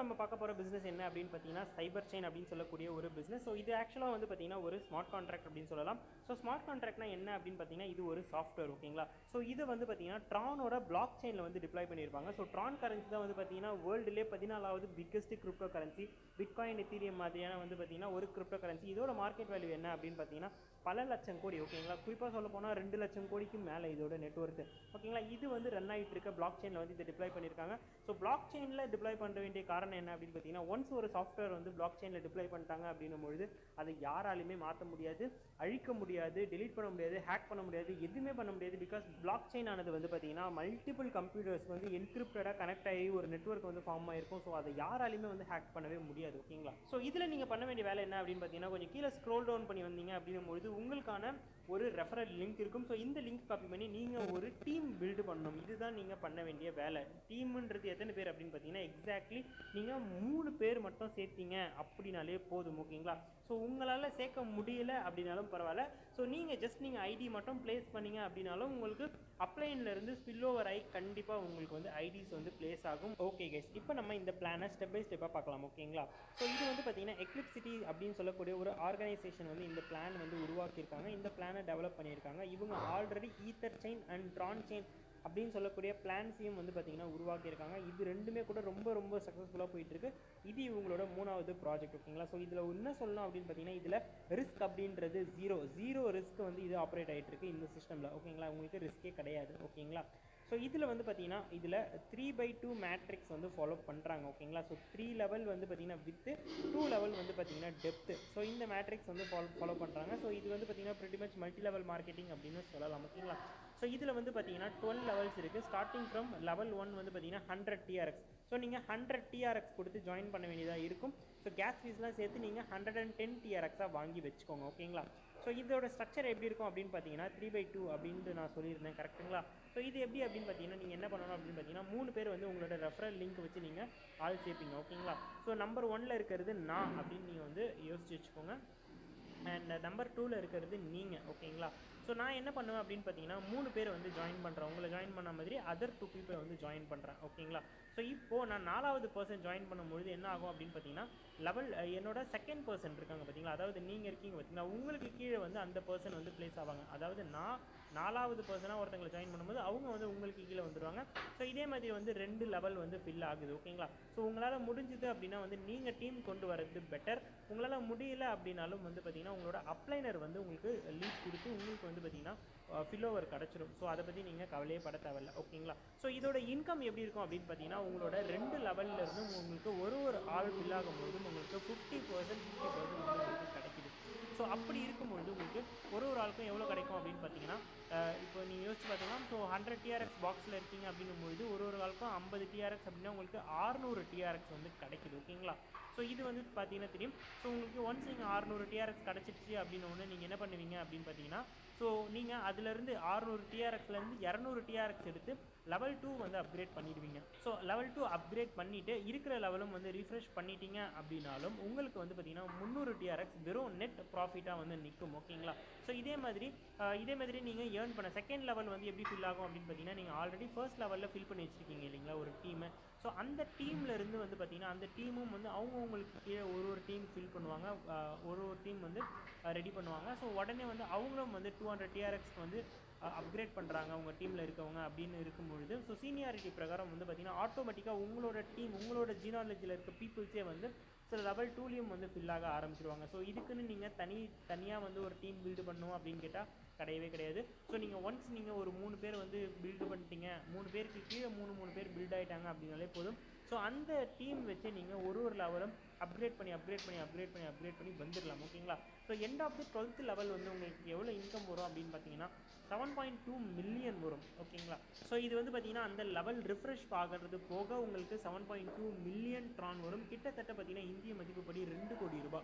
நம்ம பார்க்க போகிற பிஸ்னஸ் என்ன அப்படின்னு பார்த்தீங்கன்னா சைபர் செயின் அப்படின்னு சொல்லக்கூடிய ஒரு பிஸ்னஸ் ஸோ இது ஆக்சுவலாக வந்து பார்த்தீங்கன்னா ஒரு ஸ்மார்ட் கான்ட்ராக்ட் அப்படின்னு சொல்லலாம் ஸோ ஸ்மார்ட் கான்ட்ராக்ட்னா என்ன அப்படின்னு பார்த்தீங்கன்னா இது ஒரு சாஃப்ட்வேர் ஓகேங்களா ஸோ இது வந்து பார்த்தீங்கன்னா ட்ரானோட பிளாக் செயினில் வந்து டிப்ளாய் பண்ணியிருப்பாங்க ஸோ ட்ரான் கரன்சி தான் வந்து பார்த்தீங்கன்னா வேர்ல்டுலே பதினாலாவது biggest crypto currency bitcoin Ethereum மாதிரியான வந்து பார்த்தீங்கன்னா ஒரு கிரிப்டோ கரன்சி இதோட மார்க்கெட் வேல்யூ என்ன அப்படின்னு பார்த்தீங்கன்னா பல லட்சம் கோடி ஓகேங்களா குறிப்பாக சொல்ல போனால் ரெண்டு லட்சம் கோடிக்கு மேலே இதோட நெட்ஒர்க் ஓகேங்களா இது வந்து ரன் ஆகிட்டு இருக்க பிளாக் செயினில் வந்து இதை டிப்ளாய் பண்ணியிருக்காங்க ஸோ பிளாக் செயினில் டிப்ளாய் பண்ண வேண்டிய காரணம் என்ன அப்படின்னு பார்த்தீங்கன்னா ஒன்ஸ் ஒரு சாஃப்ட்வேர் வந்து பிளாக் செயினில் டிப்ளாய் பண்ணிட்டாங்க அப்படின்னும் பொழுது அதை யாராலையுமே மாற்ற முடியாது அழிக்க முடியாது டெலீட் பண்ண முடியாது ஹேக் பண்ண முடியாது எதுவுமே பண்ண முடியாது பிகாஸ் பிளாக் செயின் ஆனது வந்து பார்த்தீங்கன்னா மல்டிபிள் கம்ப்யூட்டர்ஸ் வந்து என்கிரிப்டடாக கனெக்ட் ஆகி ஒரு நெட்ஒர்க் வந்து ஃபார்ம் ஆயிருக்கும் ஸோ அதை யாராலையுமே வந்து ஹேக் பண்ணவே முடியாது ஓகேங்களா ஸோ இதில் நீங்கள் பண்ண வேண்டிய வேலை என்ன அப்படின்னு பார்த்தீங்கன்னா கொஞ்சம் கீழே ஸ்க்ரோல் டவுன் பண்ணி வந்தீங்க அப்படின்னும் பொழுது உங்களுக்கான ஒரு ரெஃபரல் லிங்க் இருக்கும் ஸோ இந்த லிங்க் காப்பி பண்ணி நீங்கள் ஒரு டீம் பில்டு பண்ணணும் இதுதான் நீங்கள் பண்ண வேண்டிய வேலை டீம்ன்றது எத்தனை பேர் அப்படின்னு பார்த்தீங்கன்னா எக்ஸாக்ட்லி நீங்கள் மூணு பேர் மட்டும் சேர்த்தீங்க அப்படின்னாலே போதும் ஓகேங்களா ஸோ உங்களால் சேர்க்க முடியல அப்படின்னாலும் பரவாயில்ல ஸோ நீங்கள் ஜஸ்ட் நீங்கள் ஐடி மட்டும் ப்ளேஸ் பண்ணீங்க அப்படின்னாலும் உங்களுக்கு அப்ளைன்ல இருந்து ஸ்பில் ஓவர் ஆகி கண்டிப்பாக உங்களுக்கு வந்து ஐடிஸ் வந்து ப்ளேஸ் ஆகும் ஓகே கைஸ் இப்போ நம்ம இந்த பிளானை ஸ்டெப் பை ஸ்டெப்பாக பார்க்கலாம் ஓகேங்களா ஸோ இது வந்து பார்த்தீங்கன்னா எக்லிப்சிட்டி அப்படின்னு சொல்லக்கூடிய ஒரு ஆர்கனைசேஷன் வந்து இந்த பிளான் வந்து உருவாக்கியிருக்காங்க இந்த பிளானை டெவலப் பண்ணியிருக்காங்க இவங்க already ether chain and Tron chain அப்படின்னு சொல்லக்கூடிய பிளான்ஸையும் வந்து பார்த்தீங்கன்னா உருவாக்கியிருக்காங்க இது ரெண்டுமே கூட ரொம்ப ரொம்ப சக்ஸஸ்ஃபுல்லாக போயிட்டு இருக்கு இது இவங்களோட மூணாவது ப்ராஜெக்ட் ஓகேங்களா ஸோ இதில் என்ன சொல்லணும் அப்படின்னு பார்த்தீங்கன்னா இதில் ரிஸ்க் அப்படின்றது ஜீரோ ஜீரோ ரிஸ்க் வந்து இது ஆப்ரேட் ஆகிட்டு இருக்கு இந்த சிஸ்டமில் ஓகேங்களா உங்களுக்கு ரிஸ்க்கே கிடையாது ஓகேங்களா ஸோ இதில் வந்து பார்த்தீங்கன்னா இதில் த்ரீ பை டூ மேட்ரிக்ஸ் வந்து ஃபாலோ பண்ணுறாங்க ஓகேங்களா ஸோ த்ரீ லெவல் வந்து பார்த்தீங்கன்னா வித்து டூ லெவல் வந்து பார்த்தீங்கன்னா டெப்த்து ஸோ இந்த மேட்ரிக்ஸ் வந்து ஃபாலோ ஃபாலோ பண்ணுறாங்க ஸோ இது வந்து பார்த்தீங்கன்னா pretty much multi level marketing அப்படின்னு சொல்லலாம் ஓகேங்களா ஸோ இதில் வந்து பார்த்தீங்கன்னா டுவெல் லெவல்ஸ் இருக்குது ஸ்டார்டிங் ஃப்ரம் லெவல் ஒன் வந்து பார்த்தீங்கன்னா ஹண்ட்ரட் டிஆர்எக்ஸ் ஸோ நீங்கள் ஹண்ட்ரட் டிஆர்எக்ஸ் கொடுத்து ஜாயின் பண்ண வேண்டியதாக இருக்கும் ஸோ கேஸ் ஃபீஸ்லாம் சேர்த்து நீங்கள் ஹண்ட்ரட் அண்ட் டென் டிஆர்எக்ஸாக வாங்கி வச்சுக்கோங்க ஓகேங்களா ஸோ இதோட ஸ்ட்ரக்சர் எப்படி இருக்கும் அப்படின்னு பார்த்தீங்கன்னா த்ரீ பை டூ அப்படின்ட்டு நான் சொல்லியிருந்தேன் கரெக்ட்டுங்களா ஸோ இது எப்படி அப்படின்னு பார்த்தீங்கன்னா நீங்கள் என்ன பண்ணணும் அப்படின்னு பார்த்தீங்கன்னா மூணு பேர் வந்து உங்களோட ரெஃபரல் லிங்க் வச்சு நீங்கள் ஆள் சேர்ப்பீங்க ஓகேங்களா ஸோ நம்பர் ஒன்ல இருக்கிறது நான் அப்படின்னு நீங்கள் வந்து யோசிச்சு வச்சுக்கோங்க அண்ட் நம்பர் டூவில் இருக்கிறது நீங்கள் ஓகேங்களா ஸோ நான் என்ன பண்ணுவேன் அப்படின்னு பார்த்தீங்கன்னா மூணு பேர் வந்து ஜாயின் பண்ணுறேன் உங்களை ஜாயின் பண்ண மாதிரி அதர் டூ பீப்பிள் வந்து ஜாயின் பண்ணுறேன் ஓகேங்களா ஸோ இப்போது நான் நாலாவது பர்சன் ஜாயின் பண்ணும்பொழுது என்ன ஆகும் அப்படின்னு பார்த்தீங்கன்னா லெவல் என்னோட செகண்ட் பர்சன் இருக்காங்க பார்த்தீங்களா அதாவது நீங்கள் இருக்கீங்க பார்த்தீங்களா உங்களுக்கு கீழே வந்து அந்த பர்சன் வந்து ப்ளேஸ் ஆவாங்க அதாவது நான் நாலாவது பர்சனாக ஒருத்தங்களை ஜாயின் பண்ணும்போது அவங்க வந்து உங்களுக்கு கீழே வந்துடுவாங்க ஸோ இதே மாதிரி வந்து ரெண்டு லெவல் வந்து ஃபில் ஆகுது ஓகேங்களா ஸோ உங்களால் முடிஞ்சது அப்படின்னா வந்து நீங்கள் டீம் கொண்டு வரது பெட்டர் உங்களால் முடியல அப்படின்னாலும் வந்து பார்த்தீங்கன்னா உங்களோட அப்ளைனர் வந்து உங்களுக்கு லீட் கொடுத்து உங்களுக்கு வந்து பார்த்தீங்கன்னா ஃபில் ஓவர் கிடச்சிரும் ஸோ அதை பற்றி நீங்கள் கவலையே பட தேவையில்ல ஓகேங்களா ஸோ இதோட இன்கம் எப்படி இருக்கும் அப்படின்னு பார்த்தீங்கன்னா உங்களோட ரெண்டு லெவல்ல இருந்து உங்களுக்கு ஒரு ஒரு ஆள் ஃபில் ஆகும்போது உங்களுக்கு ஃபிஃப்டி பர்சன்ட் ஃபிஃப்டி பர்சன்ட் உங்களுக்கு கிடைக்குது ஸோ அப்படி இருக்கும்பொழுது உங்களுக்கு ஒரு ஒரு ஆளுக்கும் எவ்வளோ கிடைக்கும் அப்படின்னு பார்த்தீங்கன்னா அஹ் இப்போ நீங்கள் யோசிச்சு பார்த்தீங்கன்னா ஸோ ஹண்ட்ரட் டிஆர்எக்ஸ் பாக்ஸில் இருக்கீங்க அப்படிங்கும்பொழுது ஒரு ஒரு ஆளுக்கும் ஐம்பது டிஆர்எக்ஸ் அப்படின்னா உங்களுக்கு ஆறுநூறு டிஆர்எக்ஸ் வந்து கிடைக்குது ஓகேங்களா ஸோ இது வந்து பார்த்தீங்கன்னா தெரியும் ஸோ உங்களுக்கு ஒன்ஸ் நீங்கள் ஆறுநூறு டிஆர்எக்ஸ் கிடச்சிருச்சு அப்படின்னு ஒன்று நீங்கள் என்ன பண்ணுவீங்க அப்படின்னு பார்த்தீங்கன்னா ஸோ நீங்கள் அதுலேருந்து ஆறுநூறு டிஆர்எக்ஸ்லேருந்து இரநூறு டிஆர்எக்ஸ் எடுத்து லெவல் டூ வந்து அப்கிரேட் பண்ணிடுவீங்க ஸோ லெவல் டூ அப்கிரேட் பண்ணிவிட்டு இருக்கிற லெவலும் வந்து ரீஃப்ரெஷ் பண்ணிட்டீங்க அப்படின்னாலும் உங்களுக்கு வந்து பார்த்தீங்கன்னா முந்நூறு டிஆர்எக்ஸ் வெறும் நெட் ப்ராஃபிட்டாக வந்து நிற்கும் ஓகேங்களா ஸோ இதே மாதிரி அஹ், இதே மாதிரி நீங்கள் ஏர்ன் பண்ண செகண்ட் லெவல் வந்து எப்படி ஃபில் ஆகும் அப்படின்னு பார்த்தீங்கன்னா நீங்கள் ஆல்ரெடி ஃபர்ஸ்ட் லெவலில் ஃபில் பண்ணி வச்சிருக்கீங்க இல்லைங்களா ஒரு டீமை ஸோ அந்த டீம்ல இருந்து வந்து பார்த்தீங்கன்னா அந்த டீமும் வந்து அவங்கவுங்களுக்கு கீழே ஒரு ஒரு டீம் ஃபில் பண்ணுவாங்க அஹ், ஒரு ஒரு டீம் வந்து ரெடி பண்ணுவாங்க ஸோ உடனே வந்து அவங்களும் வந்து டூ ஹண்ட்ரட் டிஆர்எக்ஸ் வந்து அப்கிரேட் பண்ணுறாங்க அவங்க டீமில் இருக்கவங்க அப்படின்னு இருக்கும்பொழுது ஸோ சீனியாரிட்டி பிரகாரம் வந்து பார்த்தீங்கன்னா ஆட்டோமேட்டிக்காக உங்களோட டீம் உங்களோட ஜீனாலஜியில் இருக்க பீப்புள்ஸே வந்து சில லெவல் டூலையும் வந்து ஃபில் ஆக ஆரம்பிச்சிருவாங்க ஸோ இதுக்குன்னு நீங்கள் தனி தனியாக வந்து ஒரு டீம் பில்டு பண்ணணும் அப்படின்னு கேட்டால் கிடையவே கிடையாது ஸோ நீங்கள் ஒன்ஸ் நீங்கள் ஒரு மூணு பேர் வந்து பில்டு பண்ணிட்டீங்க மூணு பேருக்கு கீழே மூணு மூணு பேர் பில்ட் ஆகிட்டாங்க அப்படின்னாலே போதும் ஸோ அந்த டீம் வச்சு நீங்கள் ஒரு ஒரு லெவலும் அப்கிரேட் பண்ணி அப்கிரேட் பண்ணி அப்கிரேட் பண்ணி அப்கிரேட் பண்ணி வந்துடலாம் ஓகேங்களா so end of the twelfth level வந்து உங்களுக்கு எவ்வளோ இன்கம் வரும் அப்படின்னு பார்த்தீங்கன்னா செவன் பாயிண்ட் டூ மில்லியன் வரும் ஓகேங்களா ஸோ இது வந்து பார்த்தீங்கன்னா அந்த லெவல் ரிஃப்ரெஷ் ஆகிறது போக உங்களுக்கு seven point two million Tron வரும் கிட்டத்தட்ட பார்த்தீங்கன்னா இந்திய மதிப்புப்படி ரெண்டு கோடி ரூபாய் ஸோ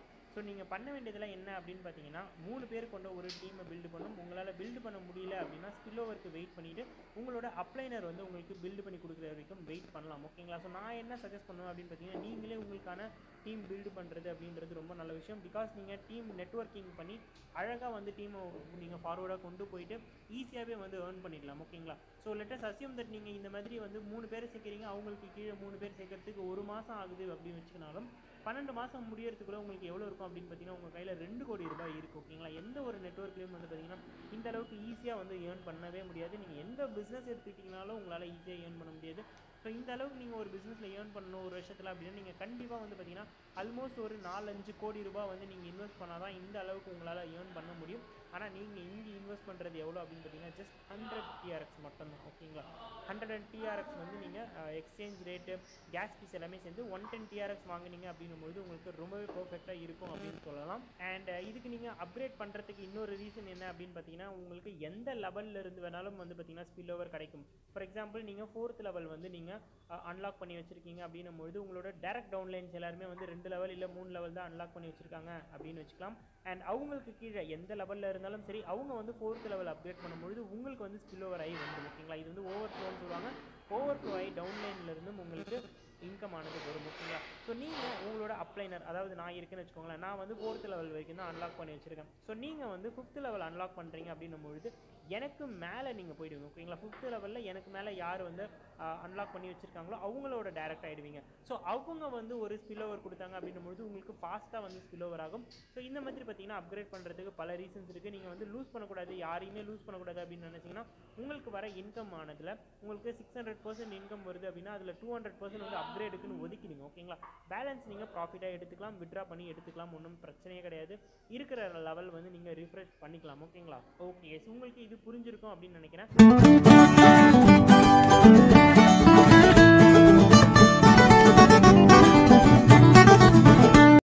நீங்கள் பண்ண வேண்டியதெல்லாம் என்ன அப்படின்னு பார்த்தீங்கன்னா மூணு பேர் கொண்ட ஒரு டீமை பில்டு பண்ணும் உங்களால் பில்டு பண்ண முடியல அப்படின்னா ஸ்பில் ஓவருக்கு வெயிட் பண்ணிவிட்டு உங்களோட அப்ளைனர் வந்து உங்களுக்கு பில்டு பண்ணி கொடுக்குற வரைக்கும் வெயிட் பண்ணலாம் ஓகேங்களா ஸோ நான் என்ன சஜஸ்ட் பண்ணுவேன் அப்படின்னு பார்த்தீங்கன்னா நீங்களே உங்களுக்கான டீம் பில்டு பண்ணுறது அப்படின்றது ரொம்ப நல்ல விஷயம் பிகாஸ் நீங்கள் டீம் நெட்வொர்க்கிங் பண்ணி அழகாக வந்து டீமை நீங்கள் ஃபார்வர்டாக கொண்டு போயிட்டு ஈஸியாகவே வந்து ஏர்ன் பண்ணிடலாம் ஓகேங்களா ஸோ லெட்டஸ் அசியூம் தட் நீங்கள் இந்த மாதிரி வந்து மூணு பேர் சேர்க்குறீங்க அவங்களுக்கு கீழே மூணு பேர் சேர்க்கறதுக்கு ஒரு மாதம் ஆகுது அப்படின்னு வச்சுக்கினாலும் பன்னெண்டு மாதம் முடியறதுக்குள்ள உங்களுக்கு எவ்வளோ இருக்கும் அப்படின்னு பார்த்தீங்கன்னா உங்கள் கையில் ரெண்டு கோடி ரூபாய் இருக்குது ஓகேங்களா எந்த ஒரு நெட்ஒர்க்லேயும் வந்து பார்த்தீங்கன்னா இந்த அளவுக்கு ஈஸியாக வந்து ஏர்ன் பண்ணவே முடியாது நீங்கள் எந்த பிஸ்னஸ் எடுத்துக்கிட்டிங்கனாலும் உங்களால் ஈஸியாக ஏர்ன் பண்ண முடியாது ஸோ இந்த அளவுக்கு நீங்கள் ஒரு பிஸ்னஸில் ஏர்ன் பண்ணணும் ஒரு வருஷத்தில் அப்படின்னா நீங்கள் கண்டிப்பாக வந்து பார்த்தீங்கன்னா ஆல்மோஸ்ட் ஒரு நாலஞ்சு கோடி ரூபாய் வந்து நீங்கள் இன்வெஸ்ட் பண்ணால் தான் இந்த அளவுக்கு உங்களால் ஏர்ன் பண்ண முடியும் ஆனால் நீங்கள் இங்கே இன்வெஸ்ட் பண்ணுறது எவ்வளோ அப்படின்னு பார்த்தீங்கன்னா ஜஸ்ட் ஹண்ட்ரட் டிஆர்எக்ஸ் மட்டும்தான் ஓகேங்களா ஹண்ட்ரட் அண்ட் டிஆர்எக்ஸ் வந்து நீங்கள் எக்ஸ்சேஞ்ச் ரேட்டு கேஸ் ஃபீஸ் எல்லாமே சேர்ந்து ஒன் டென் டிஆர்எக்ஸ் வாங்குனீங்க அப்படின்னும்போது உங்களுக்கு ரொம்பவே பர்ஃபெக்டாக இருக்கும் அப்படின்னு சொல்லலாம் அண்ட் இதுக்கு நீங்கள் அப்கிரேட் பண்ணுறதுக்கு இன்னொரு ரீசன் என்ன அப்படின்னு பார்த்தீங்கன்னா உங்களுக்கு எந்த லெவலில் இருந்து வேணாலும் வந்து பார்த்தீங்கன்னா ஸ்பில் ஓவர் கிடைக்கும் ஃபார் எக்ஸாம்பிள் நீங்கள் ஃபோர்த் லெவல் வந்து நீங்கள் அன்லாக் பண்ணி வச்சுருக்கீங்க அப்படின்னும் பொழுது உங்களோட டேரக்ட் டவுன்லைன்ஸ் எல்லாருமே வந்து ரெண்டு லெவல் இல்லை மூணு லெவல் தான் அன்லாக் பண்ணி வச்சுருக்காங்க அப்படின்னு வச்சுக்கலாம் அண்ட் அவங்களுக்கு கீழே எந்த லெவலில் இருந்தாலும் சரி அவங்க வந்து ஃபோர்த் லெவல் அப்டேட் பண்ணும்பொழுது உங்களுக்கு வந்து ஸ்பில் ஓவர் ஆகி வந்துடும் ஓகேங்களா இது வந்து ஓவர் ஃப்ளோன்னு சொல்லுவாங்க ஓவர் ஃப்ளோ ஆகி டவுன்லைன்ல இருந்து உங்களுக்கு இன்கம் ஆனது வரும் ஓகேங்களா ஸோ நீங்கள் உங்களோட அப்ளைனர் அதாவது நான் இருக்குன்னு வச்சுக்கோங்களேன் நான் வந்து ஃபோர்த் லெவல் வரைக்கும் தான் அன்லாக் பண்ணி வச்சிருக்கேன் ஸோ நீங்கள் வந்து ஃபிஃப்த் லெவல் அன்லாக் பண்ணுறீங்க அப்படின்னும் பொழுது எனக்கு மேலே நீங்கள் போயிடுவீங்க ஓகேங்களா ஃபிஃப்த் லெவலில் எனக்கு மேலே யார் வந்து அன்லாக் பண்ணி வச்சுருக்காங்களோ அவங்களோட டேரக்ட் ஆகிடுவீங்க ஸோ அவங்க வந்து ஒரு ஸ்பில் ஓவர் கொடுத்தாங்க அப்படின்னும் பொழுது உங்களுக்கு ஃபாஸ்ட்டாக வந்து ஸ்பில் ஓவர் ஆகும் ஸோ இந்த மாதிரி பார்த்தீங்கன்னா அப்கிரேட் பண்ணுறதுக்கு பல ரீசன்ஸ் இருக்குது நீங்கள் வந்து லூஸ் பண்ணக்கூடாது யாரையுமே லூஸ் பண்ணக்கூடாது அப்படின்னு நினச்சிங்கன்னா உங்களுக்கு வர இன்கம் ஆனதில் உங்களுக்கு சிக்ஸ் ஹண்ட்ரட் பர்சன்ட் இன்கம் வருது அப்படின்னா அதில் டூ ஹண்ட்ரட் பர்சன்ட் வந்து அப்கிரேடுக்குன்னு ஒதுக்கிடுங்க ஓகேங்களா பேலன்ஸ் நீங்கள் ப்ராஃபிட்டாக எடுத்துக்கலாம் விட்ரா பண்ணி எடுத்துக்கலாம் ஒன்றும் பிரச்சனையே கிடையாது இருக்கிற லெவல் வந்து நீங்கள் ரிஃப்ரெஷ் பண்ணிக்கலாம் ஓகேங்களா ஓகே உங்களுக்கு இது புரிஞ்சிருக்கும் அப்படின்னு நினைக்கிறேன்